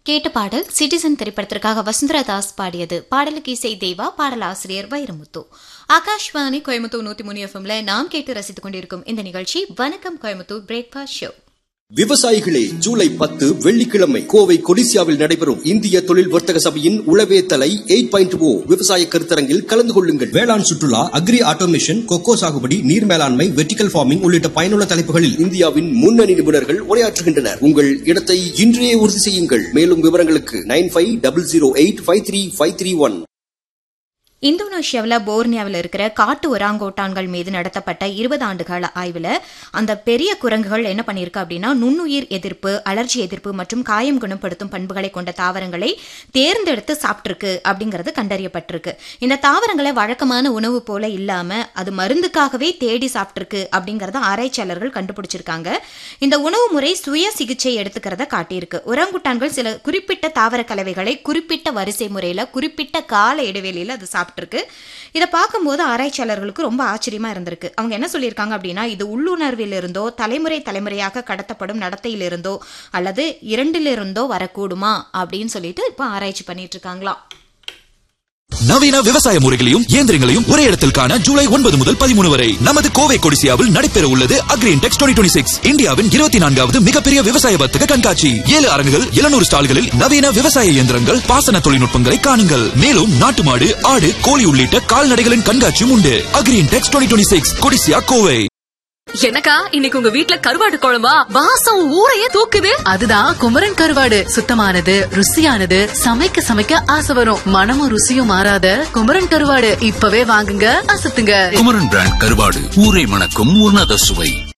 கேட்ட பாடல் சிட்டிசன் திரைப்படத்திற்காக வசுந்தரா தாஸ் பாடியது பாடலுக்கு இசை தேவா பாடல் ஆசிரியர் வைரமுத்து ஆகாஷ்வாணி கோயம்புத்தூர் நூத்தி மூணு எஃப்எம்ல நாம் கேட்டு ரசித்துக் கொண்டிருக்கும் இந்த நிகழ்ச்சி வணக்கம் கோயம்புத்தூர் பிரேக்ஃபாஸ்ட் ஷோ விவசாயிகளே ஜூலை பத்து வெள்ளிக்கிழமை கோவை கொடிசியாவில் நடைபெறும் இந்திய தொழில் வர்த்தக சபையின் உளவே தலை எயிட் பாயிண்ட் ஓ விவசாய கருத்தரங்கில் கலந்து கொள்ளுங்கள் வேளாண் சுற்றுலா அக்ரி ஆட்டோமேஷன் கொக்கோ சாகுபடி நீர் மேலாண்மை வெர்டிகல் ஃபார்மிங் உள்ளிட்ட பயனுள்ள தலைப்புகளில் இந்தியாவின் முன்னணி நிபுணர்கள் உரையாற்றுகின்றனர் உங்கள் இடத்தை இன்றையே உறுதி செய்யுங்கள் மேலும் விவரங்களுக்கு nine five double zero eight five three five three one இந்தோனேஷியாவில் போர்னியாவில் இருக்கிற காட்டு ஒராங்கோட்டான்கள் மீது நடத்தப்பட்ட இருபது ஆண்டுகால ஆய்வில் அந்த பெரிய குரங்குகள் என்ன பண்ணியிருக்கு அப்படின்னா நுண்ணுயிர் எதிர்ப்பு அலர்ஜி எதிர்ப்பு மற்றும் காயம் குணப்படுத்தும் பண்புகளை கொண்ட தாவரங்களை தேர்ந்தெடுத்து சாப்பிட்டிருக்கு அப்படிங்கிறது கண்டறியப்பட்டிருக்கு இந்த தாவரங்களை வழக்கமான உணவு போல இல்லாம அது மருந்துக்காகவே தேடி சாப்பிட்டிருக்கு அப்படிங்கறத ஆராய்ச்சியாளர்கள் கண்டுபிடிச்சிருக்காங்க இந்த உணவு முறை சுய சிகிச்சை எடுத்துக்கிறத காட்டியிருக்கு ஒராங்குட்டான்கள் சில குறிப்பிட்ட தாவர கலவைகளை குறிப்பிட்ட வரிசை முறையில குறிப்பிட்ட கால இடைவெளியில அது சாப்பிட்டிருக்கு இதை பார்க்கும்போது ஆராய்ச்சியாளர்களுக்கு ரொம்ப ஆச்சரியமா இருந்திருக்கு அவங்க என்ன சொல்லியிருக்காங்க அப்படின்னா இது உள்ளுணர்விலிருந்தோ தலைமுறை தலைமுறையாக கடத்தப்படும் நடத்தையிலிருந்தோ அல்லது இரண்டிலிருந்தோ வரக்கூடுமா அப்படின்னு சொல்லிட்டு இப்போ ஆராய்ச்சி பண்ணிட்டு இருக்காங்களாம் நவீன விவசாய முறைகளையும் இயந்திரங்களையும் ஒரே இடத்தில் காண ஜூலை ஒன்பது முதல் பதிமூணு வரை நமது கோவை கொடிசியாவில் நடைபெற உள்ளது அக்ரீன் டெக்ஸ் டுவெண்ட்டி சிக்ஸ் இந்தியாவின் இருபத்தி நான்காவது மிகப்பெரிய விவசாய வர்த்தக கண்காட்சி ஏழு அரங்குகள் எழுநூறு ஸ்டால்களில் நவீன விவசாய இயந்திரங்கள் பாசன தொழில்நுட்பங்களை காணுங்கள் மேலும் நாட்டு மாடு ஆடு கோழி உள்ளிட்ட கால்நடைகளின் கண்காட்சியும் உண்டு Agrintex twenty six Codissia Kovai எனக்கா இன்னைக்கு உங்க வீட்ல கருவாடு குழம்பா வாசம் ஊரையே தூக்குது அதுதான் குமரன் கருவாடு சுத்தமானது ருசியானது சமைக்க சமைக்க ஆசை வரும் மனமும் ருசியும் மாறாத குமரன் கருவாடு இப்பவே வாங்குங்க அசத்துங்க குமரன் பிராண்ட் கருவாடு ஊரை மணக்கும் உன்னத சுவை